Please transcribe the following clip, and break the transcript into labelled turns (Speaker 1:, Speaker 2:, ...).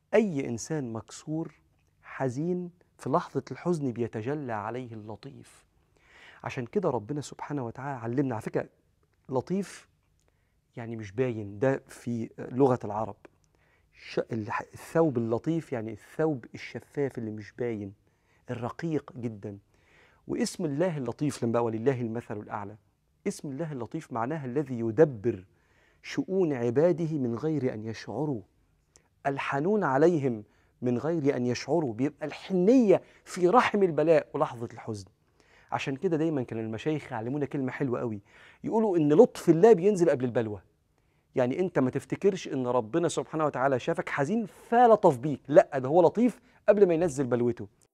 Speaker 1: أي إنسان مكسور حزين في لحظة الحزن بيتجلى عليه اللطيف عشان كده ربنا سبحانه وتعالى علمنا على فكرة لطيف يعني مش باين ده في لغة العرب ش- الح- الثوب اللطيف يعني الثوب الشفاف اللي مش باين الرقيق جدا واسم الله اللطيف لما بقى ولله المثل الأعلى اسم الله اللطيف معناها الذي يدبر شؤون عباده من غير أن يشعروا الحنون عليهم من غير أن يشعروا بيبقى الحنية في رحم البلاء ولحظة الحزن عشان كده دايما كان المشايخ يعلمونا كلمة حلوة قوي يقولوا إن لطف الله بينزل قبل البلوى يعني انت ما تفتكرش ان ربنا سبحانه وتعالى شافك حزين فلطف بيك لا ده هو لطيف قبل ما ينزل بلوته